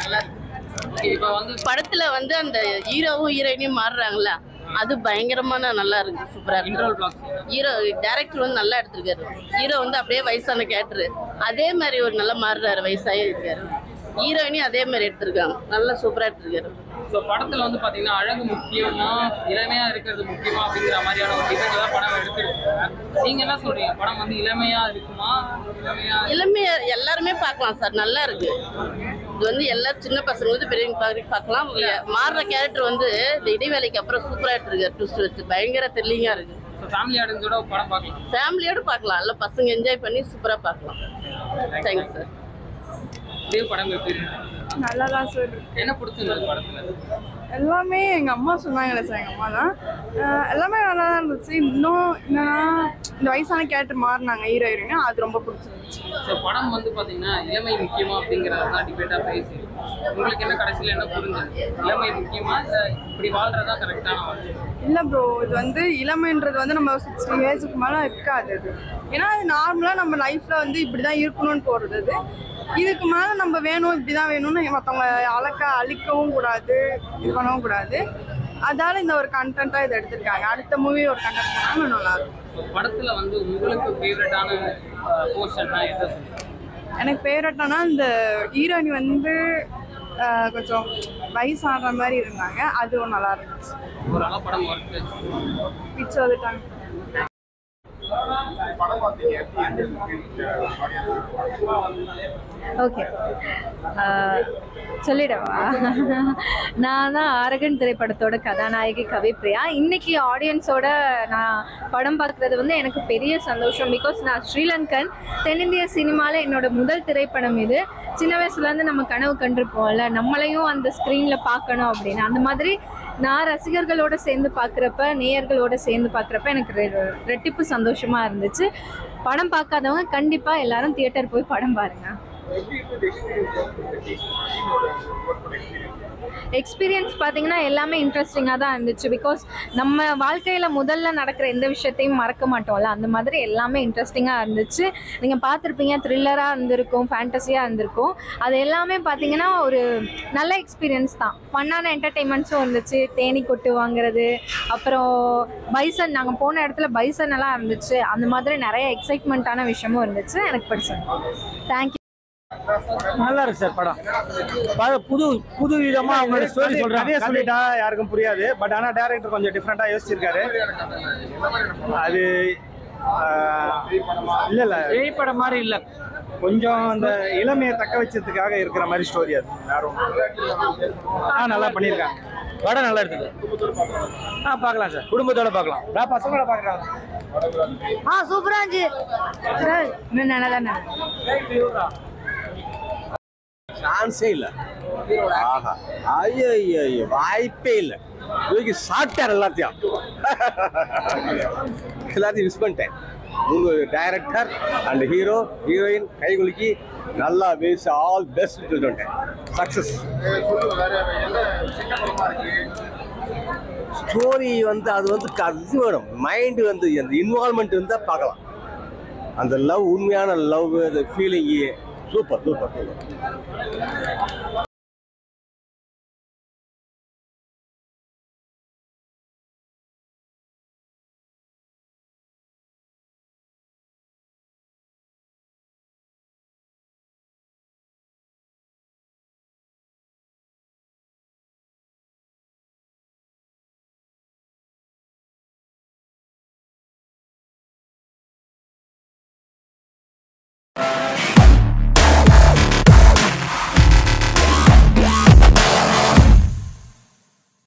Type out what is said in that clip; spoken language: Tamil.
நல்லா இருக்கு Okay, இப்ப வந்து படத்துல வந்து அந்த ஹீரோவும் ஹீரோயினியும் மாறுறாங்கல்ல அது பயங்கரமான நல்லா இருக்கு சூப்பரா இருக்கு இன்டர்வல் பிளாக் ஹீரோ டேரக்டர் வந்து நல்லா எடுத்திருக்காரு ஹீரோ வந்து அப்படியே வயசான கேரக்டர் அதே மாதிரி ஒரு நல்லா மாறுறாரு வயசாகி இருக்காரு ஹீரோயினையும் அதே மாதிரி எடுத்திருக்காங்க நல்லா சூப்பரா எடுத்திருக்காரு ஸோ படத்துல வந்து பாத்தீங்கன்னா அழகு முக்கியமா இளமையா இருக்கிறது முக்கியமா அப்படிங்கிற மாதிரியான ஒரு டிபேட் தான் படம் எடுத்திருக்காங்க நீங்க என்ன சொல்றீங்க படம் வந்து இளமையா இருக்குமா இளமையா எல்லாமே எல்லாருமே பார்க்கலாம் சார் நல்லா இருக்கு இது வந்து எல்லா சின்ன பசங்க வந்து பெரியவங்க பார்க்க- பார்க்கலாம் மாறுற கேரக்டர் வந்து இந்த இடைவேளைக்கு அப்புறம் சூப்பரா எடுத்திருக்காரு ட்விஸ்ட் வச்சு பயங்கர த்ரில்லிங்கா இருக்கு ஸோ ஃபேமிலி ஆடியன்ஸோட படம் பார்க்கலாம் ஃபேமிலியோட பார்க்கலாம் எல்லாம் பசங்க என்ஜாய் பண்ணி சூப்பரா பார்க்கலாம் தேங்க்ஸ் சார் இதே படம் எப்படி இருக்கு? நல்லா தான் சார் என்ன பிடிச்சிருந்தது படத்துல எல்லாமே எங்கள் அம்மா சொன்னாங்களே சார் எங்கள் அம்மா தான் அஹ் எல்லாமே நல்லா தான் இருந்துச்சு இன்னும் என்னன்னா இந்த வயசான கேரக்டர் மாறினாங்க ஹீரோ ஹீரோயின் அது ரொம்ப பிடிச்சிருந்துச்சு ஸோ படம் வந்து பாத்தீங்கன்னா இளமை முக்கியமா அப்படிங்கறத தான் டிபேட்டா பேசி உங்களுக்கு என்ன கடைசியில என்ன புரிஞ்சது இளமை முக்கியமா இல்ல இப்படி வாழ்றதா கரெக்டான வாழ்க்கை இல்லை ப்ரோ இது வந்து இளமைன்றது வந்து நம்ம சிக்ஸ்டி ஏஜுக்கு மேலே இருக்காது அது ஏன்னா அது நார்மலாக நம்ம லைஃப்பில் வந்து இப்படி தான் இருக்கணும்னு போகிறது அது இதுக்கு மேலே நம்ம வேணும் இப்படி தான் வேணும்னு மற்றவங்க அழக்க அழிக்கவும் கூடாது இது பண்ணவும் கூடாது அதால இந்த ஒரு கண்டென்ட்டாக இதை எடுத்திருக்காங்க அடுத்த மூவி ஒரு கண்டென்ட் பண்ணாலும் நல்லா இருக்கும் So, படத்துல வந்து உங்களுக்கு ஃபேவரட்டான போர்ஷன்னா எதை சொல்லுங்க எனக்கு ஃபேவரட்டானா இந்த ஹீரோயினி வந்து அஹ், கொஞ்சம் வயசாடுற மாதிரி இருந்தாங்க அது ஒரு நல்லா இருந்துச்சு ஒரு அளவு படம் ஒர்க் பிச்சு வந்துட்டாங்க ஓகே சொல்லிடவா நான் தான் ஆரகன் திரைப்படத்தோட கதாநாயகி கவிப்ரியா இன்னைக்கு ஆடியன்ஸோட நான் படம் பார்க்குறது வந்து எனக்கு பெரிய சந்தோஷம் பிகாஸ் நான் ஸ்ரீலங்கன் தென்னிந்திய சினிமாவில் என்னோட முதல் திரைப்படம் இது சின்ன வயசுலேருந்து நம்ம கனவு கண்டிருப்போம்ல நம்மளையும் அந்த ஸ்க்ரீனில் பார்க்கணும் அப்படின்னு அந்த மாதிரி நான் ரசிகர்களோட சேர்ந்து பார்க்குறப்ப நேயர்களோட சேர்ந்து பார்க்குறப்ப எனக்கு ரெ- ரெட்டிப்பு சந்தோஷமாக இருந்துச்சு படம் பார்க்காதவங்க கண்டிப்பாக எல்லாரும் தியேட்டர் போய் படம் பாருங்கள் எக்ஸ்பீரியன்ஸ் பார்த்தீங்கன்னா எல்லாமே இன்ட்ரெஸ்டிங்காக தான் இருந்துச்சு பிகாஸ் நம்ம வாழ்க்கையில் முதல்ல நடக்கிற எந்த விஷயத்தையும் மறக்க மாட்டோம்ல அந்த மாதிரி எல்லாமே இன்ட்ரெஸ்டிங்காக இருந்துச்சு நீங்கள் பார்த்துருப்பீங்க த்ரில்லராக இருந்திருக்கும் ஃபேண்டஸியாக இருந்திருக்கும் அது எல்லாமே பார்த்தீங்கன்னா ஒரு நல்ல எக்ஸ்பீரியன்ஸ் தான் ஃபன்னான என்டர்டெயின்மெண்ட்ஸும் இருந்துச்சு தேனி கொட்டு வாங்குறது அப்புறம் பைசன் நாங்கள் போன இடத்துல பைசன் எல்லாம் இருந்துச்சு அந்த மாதிரி நிறைய எக்ஸைட்மெண்ட்டான விஷயமும் இருந்துச்சு எனக்கு பிடிச்சிருக்கு தேங்க்யூ நல்லா இருக்கு சார் படம் ப- புது புது விதமா அவங்களோட ஸ்டோரி சொல்றாங்க கதையை சொல்லிட்டா யாருக்கும் புரியாது பட் ஆனா டைரக்டர் கொஞ்சம் டிஃப்ரெண்டா யோசிச்சிருக்காரு அது ஆஹ், இல்ல இல்ல பேய் படம் மாதிரி இல்ல கொஞ்சம் அந்த இளமையை தக்க வச்சதுக்காக இருக்கிற மாதிரி ஸ்டோரி அது வேற ஒண்ணும் ஆ நல்லா பண்ணியிருக்காங்க படம் நல்லா இருக்குது ஆ பார்க்கலாம் சார் குடும்பத்தோட பார்க்கலாம் நான் பசங்களோட பாக்குறேன் ஆ சூப்பராக இருந்துச்சு இன்னும் நல்லா தானே சான்ஸே இல்லை ஆஹா ஐயோ ஐயோ ஐயோ வாய்ப்பே இல்லை தூக்கி சாப்பிட்டார் எல்லாத்தையும் எல்லாத்தையும் மிஸ் பண்ணிட்டேன் மூணு டைரக்டர் அண்ட் ஹீரோ ஹீரோயின் கைகுலுக்கி நல்லா பேசி ஆல் பெஸ்ட் சொல்லிட்டு வந்துட்டேன் சக்ஸஸ் ஸ்டோரி வந்து அது வந்து க- இது வேணும் மைண்டு வந்து அந்த இன்வால்மெண்ட் இருந்தால் பார்க்கலாம் அந்த லவ் உண்மையான லவ் அந்த ஃபீலிங்கு சூப்பர் சூப்பர் சூப்பர்